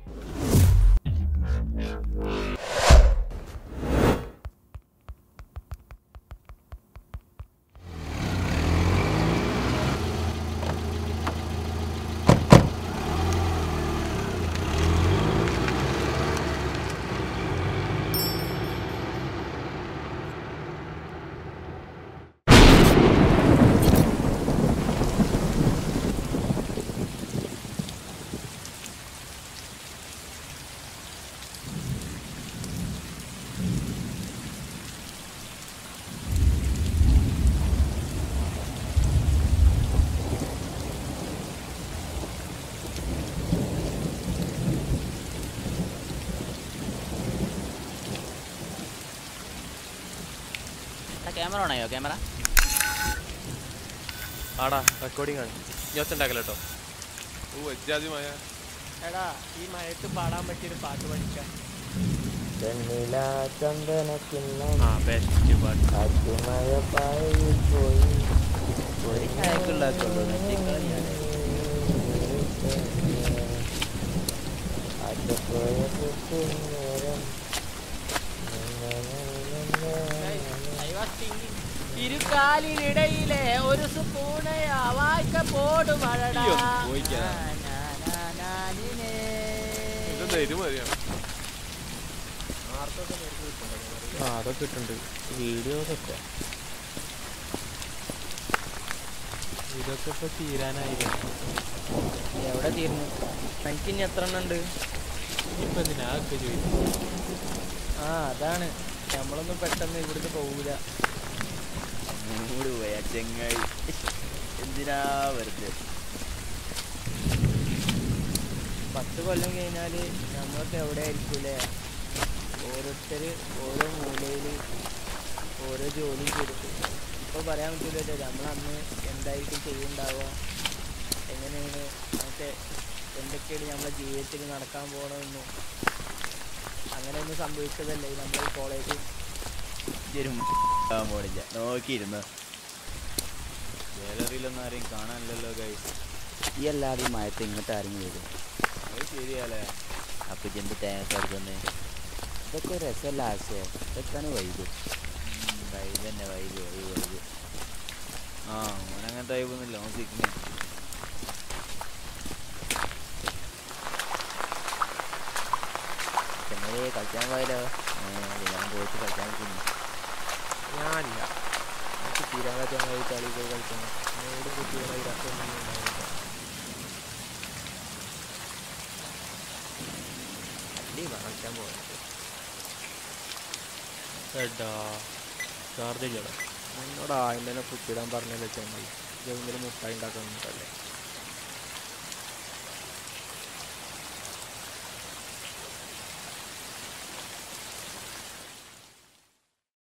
Camera ഓണായോ camera ആടാ recording ആണ് ഞാൻ ഒച്ചുണ്ടാക്കല കേട്ടോ ഓ അജ്ജാതിമായ എടാ ഈ മഴയത്ത് പാടാൻ പറ്റിയൊരു പാട്ട് പഠിക്കാം വെണ്ണില ചന്ദനക്കിണ്ണം ആ ബെസ്റ്റ് പാട്ട് കാറ്റുമഴ പായിൽ പോയി ഒരു ചായക്കുള്ളാക്കുള്ളൂ നെറ്റിക്കളിയാണ് ആറ്റപ്പോയ നേരം ഇരുക്കാലിനിടയിലെ ഒരു സ്പൂണയാവായ്ക്ക പോടുമഴടാ ഈ ഒന്ന് പോയിക്കാ. ഇതെന്താ എരുമതിയാണ് ആ അതൊക്കെ ഇട്ടുണ്ട് വീഡിയോ ഒക്കെ ഇതൊക്കെ ഇപ്പൊ തീരാനായിരുന്നു എവിടെ തീർന്നു എനിക്ക് ഇനി എത്ര എണ്ണം ഉണ്ട് ഇപ്പൊ എന്തിനാ അതൊക്കെ ചോദിക്കും ആ അതാണ് നമ്മളൊന്നും പെട്ടെന്ന് ഇവിടുന്ന് പോകൂല മൂട് പോയ ചെങ്ങായി എന്തിനാ വെറുതെ പത്ത് കൊല്ലം കഴിഞ്ഞാല് നമ്മളൊക്കെ എവിടെ ആയിരിക്കൂലേ ഓരോരുത്തർ ഓരോ മൂലയിൽ ഓരോ ജോലി ചെയ്തിട്ട് ഇപ്പോൾ പറയാൻ പറ്റില്ലല്ലോ നമ്മൾ അന്ന് എന്തായിരിക്കും ചെയ്യുന്നുണ്ടാവുക എങ്ങനെയാണ് മറ്റേ എന്തൊക്കെയാണ് നമ്മളെ ജീവിതത്തിൽ നടക്കാൻ പോകണമെന്നും അങ്ങനെയൊന്നും സംഭവിച്ചതല്ലേ നമ്മൾ കോളേജ് ഇതൊരു പോണില്ല നോക്കിയിരുന്നു ഗാലറിയിലൊന്നും ആരെയും കാണാനില്ലല്ലോ ഗൈസ് ഈ അല്ലാതെ ഈ മയത്ത് ഇങ്ങോട്ട് ആരെങ്കിലും വരും അത് ശരിയല്ലേ അപ്പൊ ഇതെന്ത് തേങ്ങ എടുക്കുന്നേ ഇതൊക്കെ ഒരു രസമല്ല ആശയം ഇതൊക്കെയാണ് വൈബ് വൈബ് തന്നെ വൈബ് വൈബ് വൈബ് ആ ഓനങ്ങനത്തെ വൈബൊന്നുമില്ല ഓൻ സിഗ്നൽ ചെന്നൈ കളിക്കാൻ പോയാലോ ഞാൻ പോയിട്ട് കളിക്കാൻ പറ്റുന്നു ഞാനില്ല എനിക്ക് തീരാതെ ചങ്ങായി കളി പോയി കളിക്കണം എന്നോട് കുട്ടികളായി രസമൊന്നും ഉണ്ടാവില്ല അടി കളിക്കാൻ പോയത് എടാ ചാർജ് ചെയ്യണം എന്നോട് ആയിരം തന്നെ കുത്തിയിടാൻ പറഞ്ഞല്ലേ ചങ്ങായി ഇതെങ്കിലും മുട്ടായി ഉണ്ടാക്കുന്നുണ്ടല്ലേ